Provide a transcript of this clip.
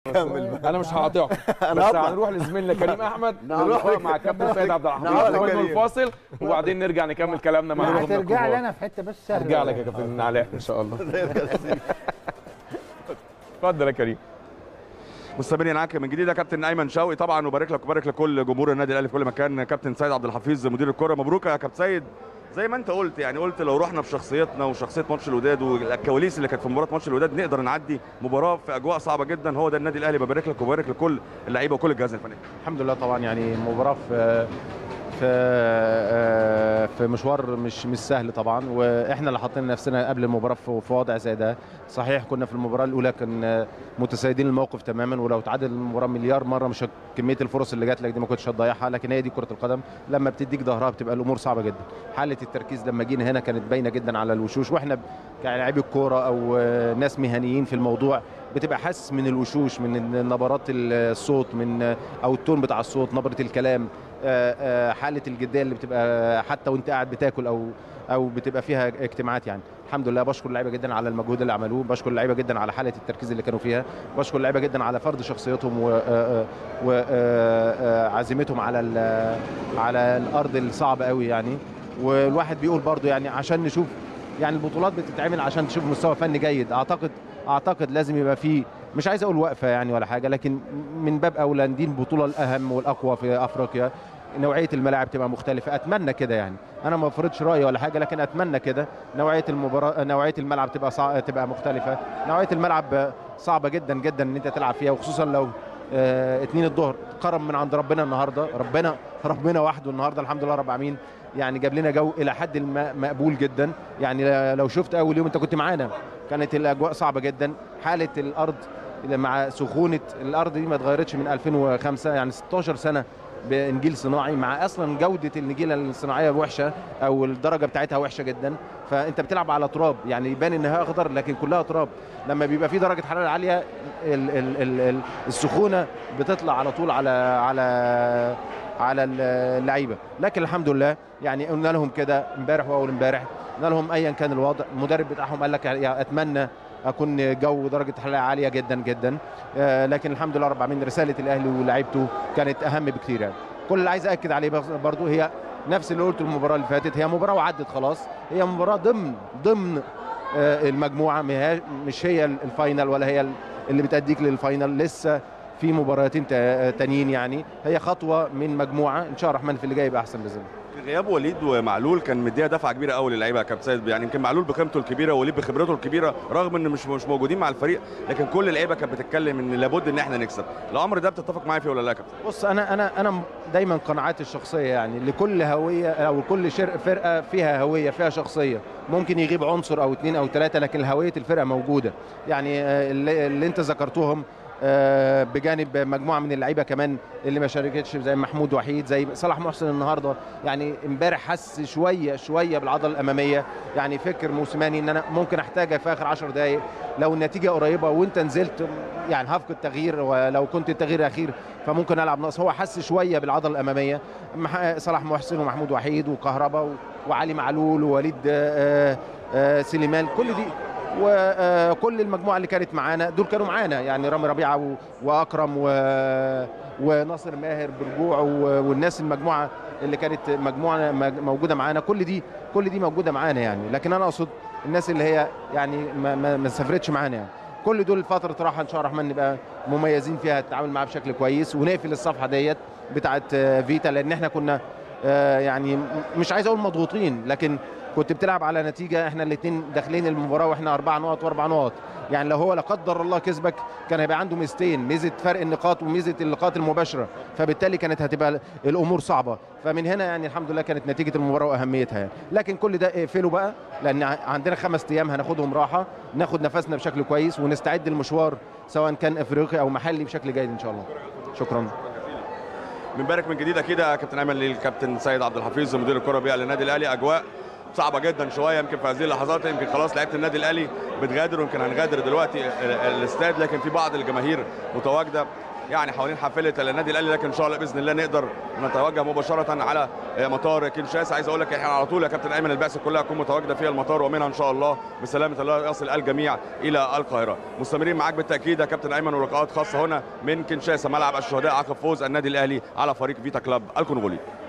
كمل بقى. انا مش هقاطعكم أنا بس هطلع. هنروح لزميلنا كريم احمد نعم. نروح مع كابتن سيد عبد الحفيظ نعم. ناخد كريم. الفاصل وبعدين نرجع نكمل كلامنا مع نجومنا هترجع لي الكبار. انا في حته بس سهله هرجع لك يا كابتن علاء ان شاء الله اتفضل يا كريم مستمرين معاك من جديد يا كابتن ايمن شوقي طبعا وبارك لك وبارك لكل جمهور النادي الاهلي في كل مكان كابتن سيد عبد الحفيظ مدير الكره مبروك يا كابتن سيد زي ما انت قلت يعني قلت لو رحنا بشخصيتنا وشخصيه ماتش الوداد والكواليس اللي كانت في مباراه ماتش الوداد نقدر نعدي مباراه في اجواء صعبه جدا هو ده النادي الاهلي ببارك لك وبارك لكل اللعيبه وكل الجهاز الفني الحمد لله طبعا يعني مباراه في في آه، في مشوار مش مش سهل طبعا واحنا اللي حاطين نفسنا قبل المباراه في في وضع زي ده صحيح كنا في المباراه الاولى كان متسيدين الموقف تماما ولو تعادل المباراه مليار مره مش هت- كميه الفرص اللي جات لك دي ما كنتش هتضيعها لكن هي دي كره القدم لما بتديك ظهرها بتبقى الامور صعبه جدا حاله التركيز لما جينا هنا كانت باينه جدا على الوشوش واحنا كلاعبي الكوره او آه، ناس مهنيين في الموضوع بتبقى حاسس من الوشوش من نبرات الصوت من او التون بتاع الصوت نبره الكلام آه، آه، حاله الجديه اللي بتبقى حتى وانت قاعد بتاكل او او بتبقى فيها اجتماعات يعني الحمد لله بشكر اللعيبه جدا على المجهود اللي عملوه بشكر اللعيبه جدا على حاله التركيز اللي كانوا فيها بشكر اللعيبه جدا على فرض شخصيتهم وعزيمتهم على ال- على الارض الصعبه قوي يعني والواحد بيقول برضو يعني عشان نشوف يعني البطولات بتتعمل عشان تشوف مستوى فني جيد اعتقد اعتقد لازم يبقى فيه مش عايز اقول وقفه يعني ولا حاجه لكن من باب اولى دي البطوله الاهم والاقوى في افريقيا نوعيه الملاعب تبقى مختلفه اتمنى كده يعني انا ما بفرضش رايي ولا حاجه لكن اتمنى كده نوعيه المباراه نوعيه الملعب تبقى صع... تبقى مختلفه نوعيه الملعب صعبه جدا جدا ان انت تلعب فيها وخصوصا لو آه اتنين الظهر كرم من عند ربنا النهارده ربنا ربنا وحده النهارده الحمد لله رب العالمين يعني جاب لنا جو الى حد ما مقبول جدا يعني لو شفت اول يوم انت كنت معانا كانت الاجواء صعبه جدا حاله الارض مع سخونه الارض دي ما اتغيرتش من 2005 يعني 16 سنه بنجيل صناعي مع اصلا جوده النجيله الصناعيه وحشه او الدرجه بتاعتها وحشه جدا فانت بتلعب على تراب يعني يبان انها اخضر لكن كلها تراب لما بيبقى في درجه حراره عاليه ال ال ال ال السخونه بتطلع على طول على على على اللعيبه لكن الحمد لله يعني قلنا لهم كده امبارح واول امبارح قلنا لهم ايا كان الوضع المدرب بتاعهم قال لك يعني اتمنى اكون جو درجه حراره عاليه جدا جدا آه لكن الحمد لله رب العالمين رساله الاهلي ولاعيبته كانت اهم بكثير يعني كل اللي عايز اكد عليه برضو هي نفس اللي قلته المباراه اللي فاتت هي مباراه وعدت خلاص هي مباراه ضمن ضمن آه المجموعه مش هي الفاينل ولا هي اللي بتاديك للفاينل لسه في مباراتين تانيين يعني هي خطوه من مجموعه ان شاء الله الرحمن في اللي جاي يبقى احسن باذن الله غياب وليد ومعلول كان مديها دفعه كبيره قوي للعيبه يا كابتن سيد يعني يمكن معلول بقيمته الكبيره ووليد بخبرته الكبيره رغم ان مش مش موجودين مع الفريق لكن كل اللعيبه كانت بتتكلم ان لابد ان احنا نكسب الامر ده بتتفق معايا فيه ولا لا يا كابتن بص انا انا انا دايما قناعاتي الشخصيه يعني لكل هويه او كل فرقه فيها هويه فيها شخصيه ممكن يغيب عنصر او اثنين او ثلاثه لكن هويه الفرقه موجوده يعني اللي, اللي انت ذكرتهم بجانب مجموعه من اللعيبه كمان اللي ما شاركتش زي محمود وحيد زي صلاح محسن النهارده يعني امبارح حس شويه شويه بالعضله الاماميه يعني فكر موسيماني ان انا ممكن احتاجك في اخر 10 دقائق لو النتيجه قريبه وانت نزلت يعني هفقد تغيير ولو كنت التغيير الاخير فممكن العب ناقص هو حس شويه بالعضله الاماميه صلاح محسن ومحمود وحيد وكهربا وعلي معلول ووليد سليمان كل دي وكل المجموعه اللي كانت معانا دول كانوا معانا يعني رامي ربيعه واكرم و... وناصر ماهر برجوع والناس المجموعه اللي كانت مجموعه موجوده معانا كل دي كل دي موجوده معانا يعني لكن انا اقصد الناس اللي هي يعني ما, ما, ما سافرتش معانا يعني كل دول فتره راحه ان شاء الله الرحمن نبقى مميزين فيها التعامل معاها بشكل كويس ونقفل الصفحه ديت بتاعت فيتا لان احنا كنا يعني مش عايز اقول مضغوطين لكن كنت بتلعب على نتيجه احنا الاثنين داخلين المباراه واحنا اربع نقط واربع نقط يعني لو هو لا قدر الله كسبك كان هيبقى عنده ميزتين ميزه فرق النقاط وميزه اللقاءات المباشره فبالتالي كانت هتبقى الامور صعبه فمن هنا يعني الحمد لله كانت نتيجه المباراه واهميتها يعني. لكن كل ده اقفله بقى لان عندنا خمس ايام هناخدهم راحه ناخد نفسنا بشكل كويس ونستعد للمشوار سواء كان افريقي او محلي بشكل جيد ان شاء الله شكرا بنبارك من جديد اكيد يا كابتن ايمن للكابتن سيد عبد الحفيظ مدير الكره بيئه للنادي الاهلي اجواء صعبه جدا شويه يمكن في هذه اللحظات يمكن خلاص لعيبه النادي الاهلي بتغادر ويمكن هنغادر دلوقتي الاستاد لكن في بعض الجماهير متواجده يعني حوالين حافله النادي الاهلي لكن ان شاء الله باذن الله نقدر نتوجه مباشره على مطار كينشاسا عايز اقول لك احنا على طول يا كابتن ايمن البعثه كلها تكون متواجده في المطار ومنها ان شاء الله بسلامه الله يصل الجميع الى القاهره مستمرين معاك بالتاكيد يا كابتن ايمن ولقاءات خاصه هنا من كينشاسا ملعب الشهداء عقب فوز النادي الاهلي على فريق فيتا كلاب الكونغولي